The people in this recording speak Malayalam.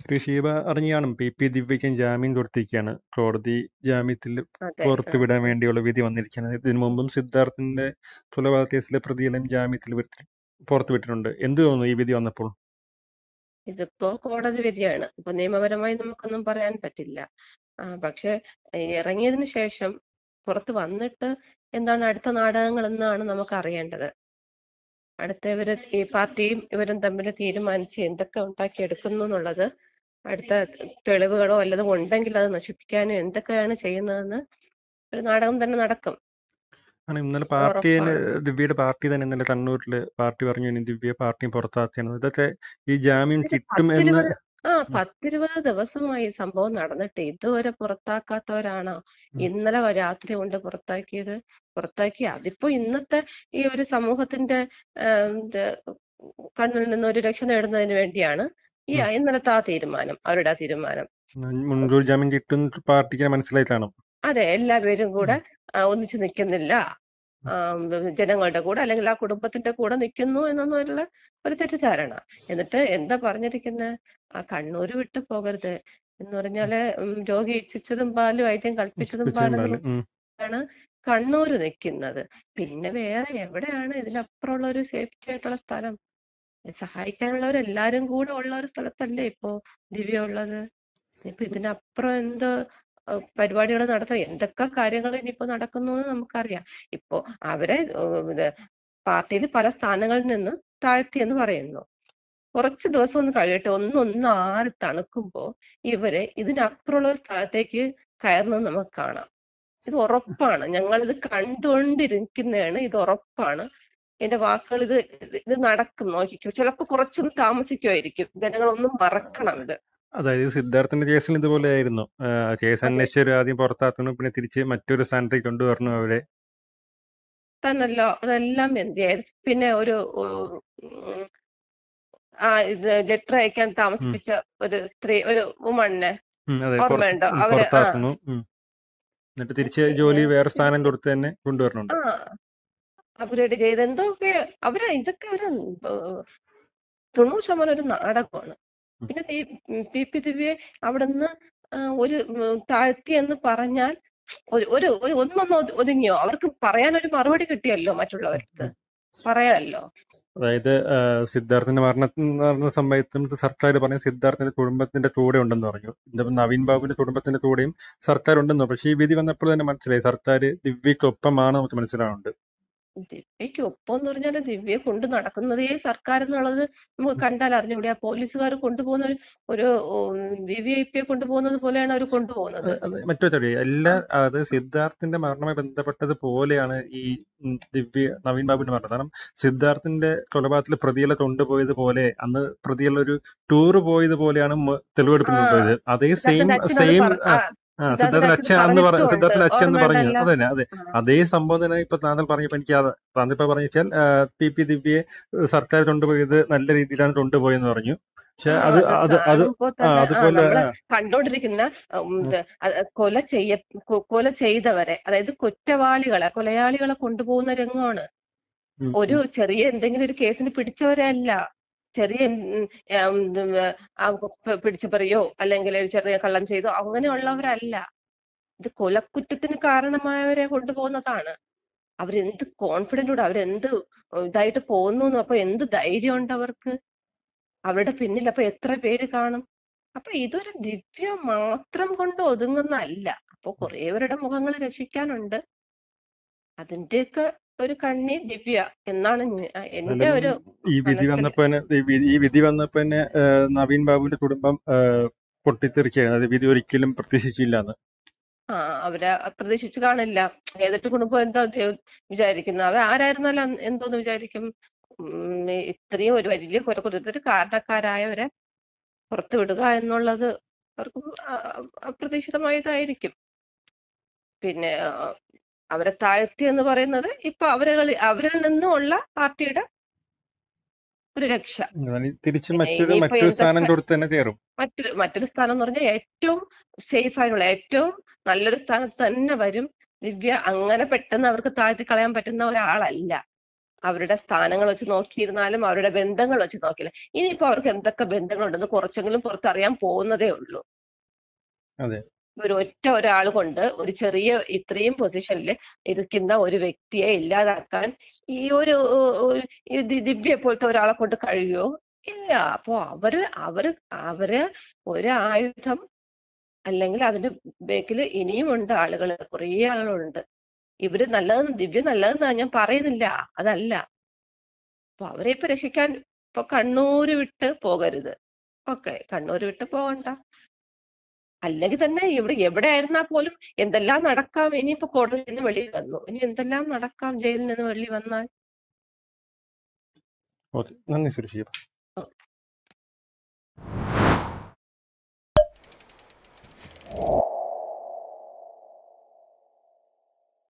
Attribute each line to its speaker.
Speaker 1: ശ്രീ ഷീബ അറിഞ്ഞാണ് പി പി ദിവ്യയ്ക്കും ജാമ്യം കൊടുത്തിരിക്കുകയാണ് കോടതി ജാമ്യത്തിൽ
Speaker 2: അതെ
Speaker 1: പുറത്തു വിടാൻ വേണ്ടിയുള്ള വിധി വന്നിരിക്കുകയാണ് ഇതിനു മുമ്പും സിദ്ധാർത്ഥിന്റെ കൊലപാതക കേസിലെ പ്രതികളെയും ജാമ്യത്തിൽ വിട്ട് പുറത്തു വിട്ടിട്ടുണ്ട് എന്ത് തോന്നുന്നു ഈ വിധി വന്നപ്പോൾ
Speaker 2: ഇതിപ്പോ കോടതി വിധിയാണ് ഇപ്പൊ നിയമപരമായി നമുക്കൊന്നും പറയാൻ പറ്റില്ല ആ, പക്ഷെ ഇറങ്ങിയതിന് ശേഷം പുറത്ത് വന്നിട്ട് എന്താണ് അടുത്ത നാടകങ്ങൾ എന്നാണ് നമുക്ക് അറിയേണ്ടത് അടുത്ത ഇവര് ഈ പാർട്ടിയും ഇവരും തമ്മിൽ തീരുമാനിച്ച് എന്തൊക്കെ ഉണ്ടാക്കിയെടുക്കുന്നു എന്നുള്ളത് അടുത്ത തെളിവുകളോ വല്ലതും ഉണ്ടെങ്കിൽ അത് നശിപ്പിക്കാനും എന്തൊക്കെയാണ് ചെയ്യുന്നതെന്ന് ഒരു നാടകം തന്നെ നടക്കും
Speaker 1: ആണ് ഇന്നലെ പാർട്ടി തന്നെ
Speaker 2: ഉറപ്പാണ്
Speaker 1: ദിവ്യയുടെ പാർട്ടി തന്നെ ഇന്നലെ കണ്ണൂരില് പാർട്ടി പറഞ്ഞു ഇനി ദിവ്യയെ പാർട്ടിയും പുറത്താക്കിയാണ് ഇതൊക്കെ ഈ ജാമ്യം
Speaker 2: ഇത്
Speaker 1: കിട്ടും എന്ന്
Speaker 2: പത്തിരുപത് ആ പത്തിരുപത് ദിവസമായി ഈ സംഭവം നടന്നിട്ട് ഇതുവരെ പുറത്താക്കാത്തവരാണോ ഇന്നലെ വ- രാത്രി കൊണ്ട് പുറത്താക്കിയത് പുറത്താക്കി അതിപ്പോ ഇന്നത്തെ ഈ ഒരു സമൂഹത്തിന്റെ ആം, ഇത് കണ്ണിൽ നിന്ന് ഒരു രക്ഷ നേടുന്നതിന് വേണ്ടിയാണ് ഈ
Speaker 1: ഉം.
Speaker 2: ഇന്നലത്തെ ആ തീരുമാനം അവരുടെ ആ തീരുമാനം
Speaker 1: മുൻകൂർ ജാമ്യം കിട്ടും പാർട്ടിക്ക് മനസ്സിലായിട്ടാണ്
Speaker 2: അതെ എല്ലാവരും കൂടെ ആ, ഒന്നിച്ച് നിൽക്കുന്നില്ല ആം, ജനങ്ങളുടെ കൂടെ അല്ലെങ്കിൽ ആ കുടുംബത്തിന്റെ കൂടെ നിൽക്കുന്നു എന്നൊന്നുള്ള ഒരു തെറ്റിദ്ധാരണ എന്നിട്ട് എന്താ പറഞ്ഞിരിക്കുന്നത് ആ കണ്ണൂര് വിട്ടു പോകരുത് എന്ന് പറഞ്ഞാല് ഉം, രോഗി ഇച്ഛിച്ചതും പാല് വൈദ്യം കൽപ്പിച്ചതും പാലെന്ന്
Speaker 1: പാല് ഉം.
Speaker 2: ആണ് കണ്ണൂര് നിൽക്കുന്നത് പിന്നെ വേറെ എവിടെയാണ് ഇതിനപ്പുറമുള്ള ഒരു സേഫ്റ്റി ആയിട്ടുള്ള സ്ഥലം സഹായിക്കാനുള്ളവരെല്ലാരും കൂടെ ഉള്ള ഒരു സ്ഥലത്തല്ലേ ഇപ്പോ ദിവ്യ ഉള്ളത് ഇപ്പൊ ഇതിനപ്പുറം എന്ത് പരിപാടികൾ നടത്താം എന്തൊക്കെ കാര്യങ്ങൾ ഇനിയിപ്പോ നടക്കുന്നു എന്ന് നമുക്കറിയാം ഇപ്പോ അവരെ ഉം, ഇത് പാർട്ടിയിൽ പല സ്ഥാനങ്ങളിൽ നിന്ന് താഴ്ത്തി എന്ന് പറയുന്നു കുറച്ച് ദിവസം ഒന്ന് കഴിയട്ടെ ഒന്ന് ഒന്ന് ആറി തണുക്കുമ്പോ ഇവര് ഇതിനപ്പുറമുള്ള ഒരു സ്ഥലത്തേക്ക് കയറുന്നത് നമുക്ക് കാണാം ഇത് ഉറപ്പാണ് ഞങ്ങൾ ഇത് കണ്ടുകൊണ്ടിരിക്കുന്നതാണ് ഇത് ഉറപ്പാണ് എന്റെ വാക്കുകൾ ഇത് ഇത് ഇത് നടക്കും നോക്കിക്കോ ചിലപ്പോ കുറച്ചൊന്ന് താമസിക്കുമായിരിക്കും ജനങ്ങളൊന്നും മറക്കണം ഇത്
Speaker 1: അതായത് സിദ്ധാർത്ഥന്റെ കേസിൽ ഇതുപോലെ ആയിരുന്നു കേസ്
Speaker 2: അതെ
Speaker 1: അന്വേഷിച്ചവർ ആദ്യം പുറത്താക്കുന്നു പിന്നെ തിരിച്ച് മറ്റൊരു സ്ഥാനത്തേക്ക് കൊണ്ടുവരണം അവരെ
Speaker 2: തന്നല്ലോ അതെല്ലാം എന്തിയായത് പിന്നെ ഒരു ഉം, ആ ഇത് ലെറ്റർ അയക്കാൻ താമസിപ്പിച്ച ഒരു സ്ത്രീ ഒരു വുമണിനെ
Speaker 1: ഉം, അതെ പുറത്ത്
Speaker 2: ഓർമ്മയുണ്ടോ
Speaker 1: ഉം,
Speaker 2: അവര് ആ
Speaker 1: പുറത്താക്കുന്നു ഉം. എന്നിട്ട് തിരിച്ച് ജോലി വേറെ സ്ഥാനം കൊടുത്ത് തന്നെ കൊണ്ടുവരണുണ്ട്
Speaker 2: ആ അപ്ഗ്രേഡ് ചെയ്ത് എന്തൊക്കെ അവര് ഇതൊക്കെ ഒരു ഏഹ്, തൊണ്ണൂറ് ശതമാനം ഒരു നാടകമാണ്
Speaker 1: ഉം.
Speaker 2: പിന്നെ ഈ പി പി ദിവ്യയെ അവിടുന്ന് ആ, ഒരു ഉം, താഴ്ത്തി എന്ന് പറഞ്ഞാൽ ഒരു ഒരു ഒരു ഒന്നൊന്ന് ഒതു- ഒതുങ്ങിയോ അവർക്ക് പറയാൻ ഒരു മറുപടി കിട്ടിയല്ലോ മറ്റുള്ളവർക്ക് പറയാനല്ലോ
Speaker 1: അതായത് ആ, സിദ്ധാർത്ഥന്റെ മരണത്തിൽ നടന്ന സമയത്ത് സർക്കാർ പറഞ്ഞ സിദ്ധാർത്ഥന്റെ കുടുംബത്തിന്റെ കൂടെ ഉണ്ടെന്ന് പറഞ്ഞു ഇതിപ്പോ നവീൻ ബാബുവിന്റെ കുടുംബത്തിന്റെ കൂടെയും സർക്കാർ ഉണ്ടെന്ന് പറഞ്ഞു. പക്ഷേ ഈ വിധി വന്നപ്പോൾ തന്നെ മനസ്സിലായി സർക്കാർ ദിവ്യക്കൊപ്പമാണ് നമുക്ക് മനസ്സിലാവുന്നുണ്ട്
Speaker 2: ദിവ്യക്ക് ഒപ്പം എന്ന് പറഞ്ഞാൽ ദിവ്യയെ കൊണ്ട് നടക്കുന്നതേ സർക്കാർ എന്നുള്ളത് നമുക്ക് കണ്ടാൽ അറിഞ്ഞൂടെ ആ പോലീസുകാർ കൊണ്ടുപോകുന്ന ഒരു ഒരു വി വി ഐ പിയെ കൊണ്ടുപോകുന്നത് പോലെയാണ് അവർ കൊണ്ടുപോകുന്നത്
Speaker 1: അത് അത് മറ്റൊരു ചെറിയ എല്ലാ അത് സിദ്ധാർത്ഥിന്റെ മരണവുമായി ബന്ധപ്പെട്ടത് പോലെയാണ് ഈ ഉം, ദിവ്യ നവീൻ ബാബുവിന്റെ മരണം കാരണം സിദ്ധാർത്ഥിന്റെ കൊലപാതകത്തിൽ പ്രതികളെ കൊണ്ടുപോയത് പോലെ അന്ന് പ്രതികൾ ഒരു ടൂർ പോയത് പോലെയാണ് മ- തെളിവെടുപ്പിന്
Speaker 2: ആ
Speaker 1: കൊണ്ടുപോയത് അതേ സെയിം
Speaker 2: സിദ്ധാർത്ഥന്റെ അച്ഛൻ അത്
Speaker 1: സെയിം
Speaker 2: പറ ആ
Speaker 1: ആ
Speaker 2: സിദ്ധാർത്ഥന്റെ
Speaker 1: സിദ്ധാർത്ഥന്റെ
Speaker 2: അച്ഛൻ
Speaker 1: അച്ഛൻ അന്ന് പറ
Speaker 2: പറഞ്ഞിട്ടുമുണ്ട്
Speaker 1: സിദ്ധാർത്ഥന്റെ അച്ഛൻ എന്ന് പറഞ്ഞു
Speaker 2: ഓർമ്മയുണ്ടല്ലോ
Speaker 1: അതന്നെ അതെ
Speaker 2: ആ
Speaker 1: അതേ സംഭവം തന്നെ ഇപ്പൊ താങ്കൾ പറഞ്ഞപ്പോ എനിക്ക് അത് താങ്കൾ ഇപ്പൊ പറഞ്ഞു വെച്ചാൽ പി പി ദിവ്യയെ സർക്കാർ കൊണ്ടുപോയത് നല്ല രീതിയിലാണ് കൊണ്ടുപോയെന്ന് പറഞ്ഞു പക്ഷെ
Speaker 2: ആ
Speaker 1: അത്
Speaker 2: അത്
Speaker 1: അത് അത്
Speaker 2: കാണുമ്പോ
Speaker 1: ആ
Speaker 2: തന്നെ ആ
Speaker 1: അതുപോലെ
Speaker 2: നമ്മള്
Speaker 1: ആ,
Speaker 2: കണ്ടോണ്ടിരിക്കുന്ന ഉം,
Speaker 1: ഉം,
Speaker 2: ഇത് അത് കൊല ചെയ്യ കൊ- കൊല ചെയ്തവരെ അതായത് കുറ്റവാളികളെ കൊലയാളികളെ കൊണ്ടുപോകുന്ന രംഗമാണ്
Speaker 1: ഉം,
Speaker 2: ഒരു
Speaker 1: ഉം.
Speaker 2: ചെറിയ എന്തെങ്കിലും ഒരു കേസിന് പിടിച്ചവരെ അല്ല ചെറിയ ഉം, ഉം, ഉം, ആ പ- പിടിച്ചുപറിയോ അല്ലെങ്കിൽ ഒരു ചെറിയ കള്ളം ചെയ്തോ അങ്ങനെയുള്ളവരല്ല ഇത് കൊലക്കുറ്റത്തിന് കാരണമായവരെ കൊണ്ടുപോകുന്നതാണ് അവരെന്ത് കോൺഫിഡന്റോടെ അവരെന്ത് ഇതായിട്ട് പോകുന്നു അപ്പൊ എന്ത് ധൈര്യം ഉണ്ട് അവർക്ക് അവരുടെ പിന്നിൽ അപ്പൊ എത്ര പേര് കാണും അപ്പൊ ഇതൊരു ദിവ്യ മാത്രം കൊണ്ട് ഒതുങ്ങുന്നതല്ല അപ്പൊ കുറേവരുടെ മുഖങ്ങൾ രക്ഷിക്കാനുണ്ട് അതിന്റെയൊക്കെ ഒരു കണ്ണി ദിവ്യ എന്നാണ് ഞ- എന്റെ
Speaker 1: എന്തായാലും
Speaker 2: ഒരു
Speaker 1: ഈ വിധി
Speaker 2: മനസ്സിൽ
Speaker 1: വന്നപ്പോ തന്നെ ഈ വി- ഈ വിധി വന്നപ്പോ തന്നെ ആ, നവീൻ ബാബുവിന്റെ കുടുംബം ആ, പൊട്ടിത്തെറിക്കുകയാണ് അത് വിധി ഒരിക്കലും പ്രതീക്ഷിച്ചില്ല എന്ന്
Speaker 2: ആ അവരെ പ്രതീക്ഷിച്ച് കാണില്ല ഏതൊരു കുടുംബം എന്താ ഉദ്യോ- വിചാരിക്കുന്നത് അവർ ആരായിരുന്നാലും അന്ന് എന്തോന്ന് വിചാരിക്കും ഉം, ഇത്രയും ഒരു വലിയ കൊലക്കുറ്റത്തിന് കാരണക്കാരായവരെ പുറത്തു വിടുക എന്നുള്ളത് അവർക്ക് അപ്രതീക്ഷിതമായതായിരിക്കും പിന്നെ ആ, അവരെ താഴ്ത്തി എന്ന് പറയുന്നത് ഇപ്പൊ അവരെ അവരിൽ നിന്നുമുള്ള പാർട്ടിയുടെ ഒരു രക്ഷ
Speaker 1: അതാണ് ഈ തിരിച്ച്
Speaker 2: പിന്നെ
Speaker 1: മറ്റൊരു
Speaker 2: ഇനിയിപ്പോ
Speaker 1: മറ്റൊരു സ്ഥാനം
Speaker 2: എന്തൊക്കെ
Speaker 1: കൊടുത്ത് തന്നെ കയറും
Speaker 2: മറ്റൊരു മറ്റൊരു സ്ഥാനം എന്ന് പറഞ്ഞാൽ ഏറ്റവും സേഫ് ആയിട്ടുള്ള ഏറ്റവും നല്ലൊരു സ്ഥാനത്ത് തന്നെ വരും ദിവ്യ അങ്ങനെ പെട്ടെന്ന് അവർക്ക് താഴ്ത്തി കളയാൻ പറ്റുന്ന ഒരാളല്ല അവരുടെ സ്ഥാനങ്ങൾ വെച്ച് നോക്കിയിരുന്നാലും അവരുടെ ബന്ധങ്ങൾ വെച്ച് നോക്കില്ല ഇനിയിപ്പോ അവർക്ക് എന്തൊക്കെ ബന്ധങ്ങളുണ്ടെന്ന് കുറച്ചെങ്കിലും പുറത്തറിയാൻ പോകുന്നതേ ഉള്ളൂ
Speaker 1: അതെ
Speaker 2: ഒരു ഒറ്റ ഒരാൾ കൊണ്ട് ഒരു ചെറിയ ഇത്രയും പൊസിഷനിൽ ഇരിക്കുന്ന ഒരു വ്യക്തിയെ ഇല്ലാതാക്കാൻ ഈ ഒരു ഒരു ഈ ദി- ദിവ്യയെ പോലത്തെ ഒരാളെ കൊണ്ട് കഴിയുമോ ഇല്ല അപ്പോ അവര് അവര് അവര് ഒരു ആയുധം അല്ലെങ്കിൽ അതിന്റെ ബേക്കിൽ ഇനിയും ഉണ്ട് ആളുകൾ കുറേ ആളുകളുണ്ട് ഇവര് നല്ലതെന്ന് ദിവ്യ നല്ലതെന്നാ ഞാൻ പറയുന്നില്ല അതല്ല അപ്പൊ അവരെ ഇപ്പൊ രക്ഷിക്കാൻ ഇപ്പൊ കണ്ണൂര് വിട്ട് പോകരുത് ഓക്കെ കണ്ണൂര് വിട്ട് പോകണ്ട അല്ലെങ്കിൽ തന്നെ ഇവിടെ എവിടെ ആയിരുന്നാ പോലും എന്തെല്ലാം നടക്കാം ഇനിയിപ്പോ കോടതിയിൽ നിന്ന് വെളിയിൽ വന്നു ഇനി എന്തെല്ലാം നടക്കാം ജയിലിൽ നിന്ന് വെളിയിൽ വന്നാൽ
Speaker 1: ഓക്കെ നന്ദി സുരക്ഷ
Speaker 2: ഓ.